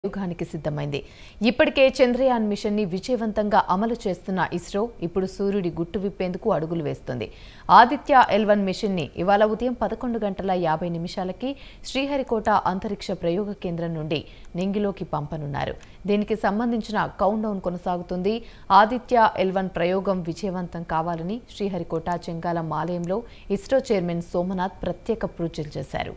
ప్రయోగానికి సిద్ధమైంది ఇప్పటికే చంద్రయాన్ మిషన్ ని విజయవంతంగా అమలు చేస్తున్న ఇస్రో ఇప్పుడు సూర్యుడి గుట్టు విప్పేందుకు అడుగులు వేస్తుంది ఆదిత్య ఎల్వన్ మిషన్ ని ఇవాళ ఉదయం పదకొండు గంటల యాభై నిమిషాలకి శ్రీహరికోట అంతరిక్ష ప్రయోగ కేంద్రం నుండి నింగిలోకి పంపనున్నారు దీనికి సంబంధించిన కౌంట్ డౌన్ కొనసాగుతుంది ఆదిత్య ఎల్వన్ ప్రయోగం విజయవంతం కావాలని శ్రీహరికోట చెంగాలం ఆలయంలో ఇస్రో చైర్మన్ సోమనాథ్ ప్రత్యేక పూజలు చేశారు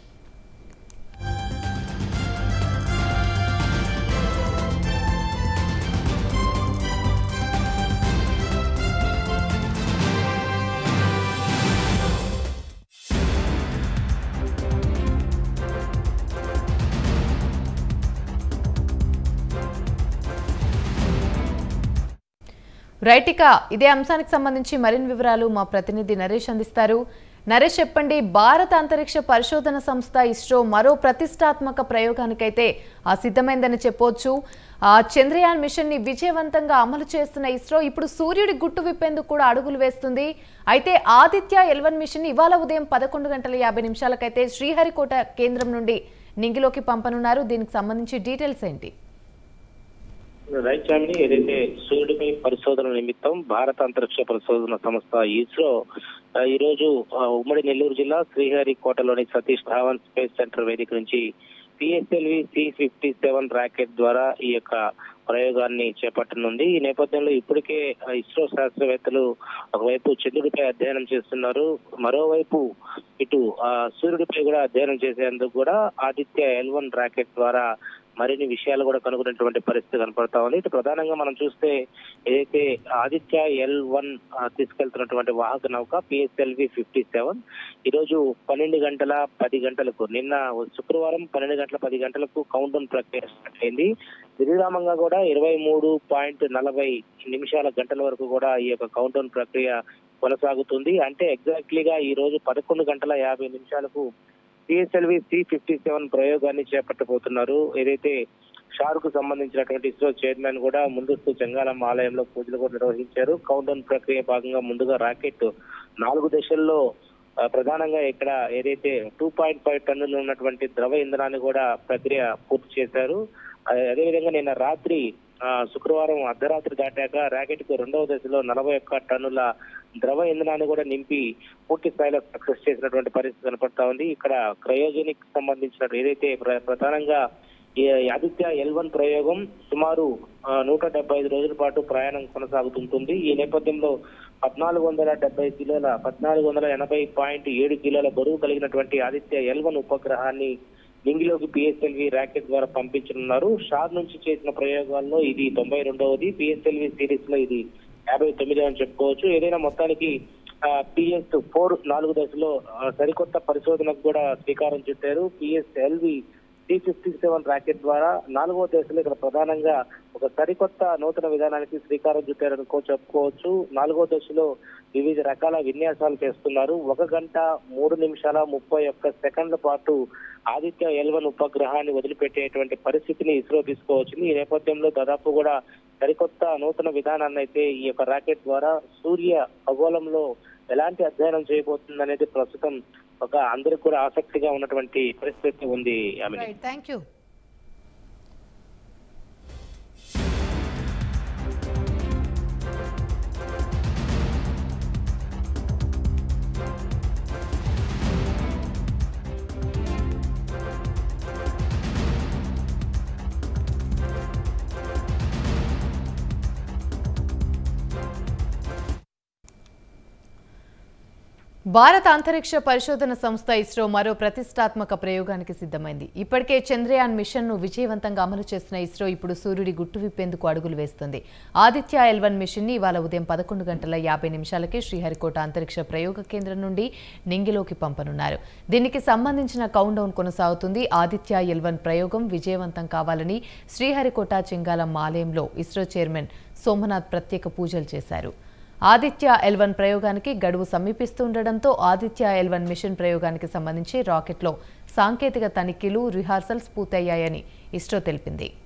రైట్ ఇక ఇదే అంశానికి సంబంధించి మరిన్ని వివరాలు మా ప్రతినిధి నరేష్ అందిస్తారు నరేష్ చెప్పండి భారత అంతరిక్ష పరిశోధన సంస్థ ఇస్రో మరో ప్రతిష్టాత్మక ప్రయోగానికైతే ఆ సిద్ధమైందని చెప్పొచ్చు ఆ చంద్రయాన్ మిషన్ ని విజయవంతంగా అమలు చేస్తున్న ఇస్రో ఇప్పుడు సూర్యుడి గుట్టు విప్పేందుకు కూడా అడుగులు వేస్తుంది అయితే ఆదిత్య ఎల్వన్ మిషన్ ని ఇవాళ ఉదయం పదకొండు గంటల యాభై నిమిషాలకైతే శ్రీహరికోట కేంద్రం నుండి నింగిలోకి పంపనున్నారు దీనికి సంబంధించి డీటెయిల్స్ ఏంటి రైట్ చామిని ఏదైతే సూర్యుడిపై పరిశోధన నిమిత్తం భారత అంతరిక్ష పరిశోధన సంస్థ ఇస్రో ఆ, ఈ రోజు ఆ, ఉమ్మడి నెల్లూరు జిల్లా శ్రీహరికోటలోని సతీష్ ధావన్ స్పేస్ సెంటర్ వేదిక నుంచి PSLV C fifty seven rocket ద్వారా ఈ యొక్క ప్రయోగాన్ని చేపట్టనుంది ఈ నేపథ్యంలో ఇప్పటికే ఆ, ఇస్రో శాస్త్రవేత్తలు ఒకవైపు చంద్రుడిపై అధ్యయనం చేస్తున్నారు మరోవైపు ఇటు ఆ, సూర్యుడిపై కూడా అధ్యయనం చేసేందుకు కూడా ఆదిత్య ఎల్ వన్ రాకెట్ ద్వారా మరిన్ని విషయాలు కూడా కనుగొనేటువంటి పరిస్థితి కనపడతా ఉంది ఇటు ప్రధానంగా మనం చూస్తే ఏదైతే ఆదిత్య ఎల్ వన్ తీసుకెళ్తున్నటువంటి వాహక నౌక పిఎస్ఎల్వి ఫిఫ్టీ సెవెన్ ఈ రోజు పన్నెండు గంటల పది గంటలకు నిన్న శుక్రవారం పన్నెండు గంటల పది గంటలకు కౌంట్ డౌన్ ప్రక్రియ స్టార్ట్ అయింది విరామంగా కూడా ఇరవై మూడు పాయింట్ నలభై నిమిషాల గంటల వరకు కూడా ఈ యొక్క కౌంట్ డౌన్ ప్రక్రియ కొనసాగుతుంది అంటే ఎగ్జాక్ట్లీగా ఈ రోజు పదకొండు గంటల యాభై నిమిషాలకు పిఎస్ఎల్వి సి ఫిఫ్టీ సెవెన్ ప్రయోగాన్ని చేపట్టబోతున్నారు ఏదైతే షార్ కు సంబంధించినటువంటి ఇస్రో చైర్మన్ కూడా ముందస్తు చెంగాలం ఆలయంలో పూజలు కూడా నిర్వహించారు కౌంట్ డౌన్ ప్రక్రియ భాగంగా ముందుగా రాకెట్ నాలుగు దశల్లో ఆ, ప్రధానంగా ఇక్కడ ఏదైతే టూ పాయింట్ ఫైవ్ టన్నులు ఉన్నటువంటి ద్రవ ఇంధనాన్ని కూడా ప్రక్రియ పూర్తి చేశారు ఆ, అదేవిధంగా నిన్న రాత్రి ఆ, శుక్రవారం అర్ధరాత్రి దాటాక రాకెట్ కు రెండవ దశలో నలభై ఒక్క టన్నుల ద్రవ ఇంధనాన్ని కూడా నింపి పూర్తి స్థాయిలో సక్సెస్ చేసినటువంటి పరిస్థితి కనపడతా ఉంది ఇక్కడ క్రయోజెనిక్ సంబంధించిన ఏదైతే ప్ర- ప్రధానంగా ఈ ఆదిత్య ఎల్ వన్ ప్రయోగం సుమారు ఆ, నూట డెబ్బై ఐదు రోజుల పాటు ప్రయాణం కొనసాగుతుంటుంది ఈ నేపథ్యంలో పద్నాలుగు వందల డెబ్బై కిలోల పద్నాలుగు వందల ఎనభై పాయింట్ ఏడు కిలోల బరువు కలిగినటువంటి ఆదిత్య ఎల్ వన్ ఉపగ్రహాన్ని నింగిలోకి పిఎస్ఎల్వి ర్యాకెట్ ద్వారా పంపించనున్నారు షార్ నుంచి చేసిన ప్రయోగాల్లో ఇది తొంభై రెండవది పిఎస్ఎల్వి సిరీస్ లో ఇది యాభై తొమ్మిది అని చెప్పుకోవచ్చు ఏదైనా మొత్తానికి పిఎస్ ఫోర్ నాలుగు దశలో ఆ, సరికొత్త పరిశోధనకు కూడా శ్రీకారం చుట్టారు PSLV C fifty seven rocket ద్వారా నాలుగో దశలో ఇక్కడ ప్రధానంగా ఒక సరికొత్త నూతన విధానానికి శ్రీకారం చుట్టారని కో- చెప్పుకోవచ్చు నాలుగో దశలో వివిధ రకాల విన్యాసాలు చేస్తున్నారు ఒక గంట మూడు నిమిషాల ముప్పై ఒక్క సెకండ్ల పాటు ఆదిత్య ఎల్వన్ ఉపగ్రహాన్ని వదిలిపెట్టేటువంటి పరిస్థితిని ఇస్రో తీసుకోవచ్చింది ఈ నేపథ్యంలో దాదాపు కూడా సరికొత్త నూతన విధానాన్ని అయితే ఈ యొక్క రాకెట్ ద్వారా సూర్య ఖగోళంలో ఎలాంటి అధ్యయనం చేయబోతుంది అనేది ప్రస్తుతం ఒక అందరికి కూడా ఆసక్తిగా ఉన్నటువంటి పరిస్థితి ఉంది ఆమె థ్యాంక్ యూ భారత అంతరిక్ష పరిశోధన సంస్థ ఇస్రో మరో ప్రతిష్టాత్మక ప్రయోగానికి సిద్ధమైంది ఇప్పటికే చంద్రయాన్ మిషన్ ను విజయవంతంగా అమలు చేసిన ఇస్రో ఇప్పుడు సూర్యుడి గుట్టు విప్పేందుకు అడుగులు వేస్తుంది ఆదిత్య ఎల్వన్ మిషన్ ని ఇవాళ ఉదయం పదకొండు గంటల యాభై నిమిషాలకే శ్రీహరికోట అంతరిక్ష ప్రయోగ కేంద్రం నుండి నింగిలోకి పంపనున్నారు దీనికి సంబంధించిన కౌంట్ డౌన్ కొనసాగుతుంది ఆదిత్య ఎల్వన్ ప్రయోగం విజయవంతం కావాలని శ్రీహరికోట చెంగాలం ఆలయంలో ఇస్రో చైర్మన్ సోమనాథ్ ప్రత్యేక పూజలు చేశారు ఆదిత్య ఎల్వన్ ప్రయోగానికి గడువు సమీపిస్తుండటంతో ఆదిత్య ఎల్వన్ మిషన్ ప్రయోగానికి సంబంధించి రాకెట్లో సాంకేతిక తనిఖీలు రిహార్సల్స్ పూర్తయ్యాయని ఇస్రో తెలిపింది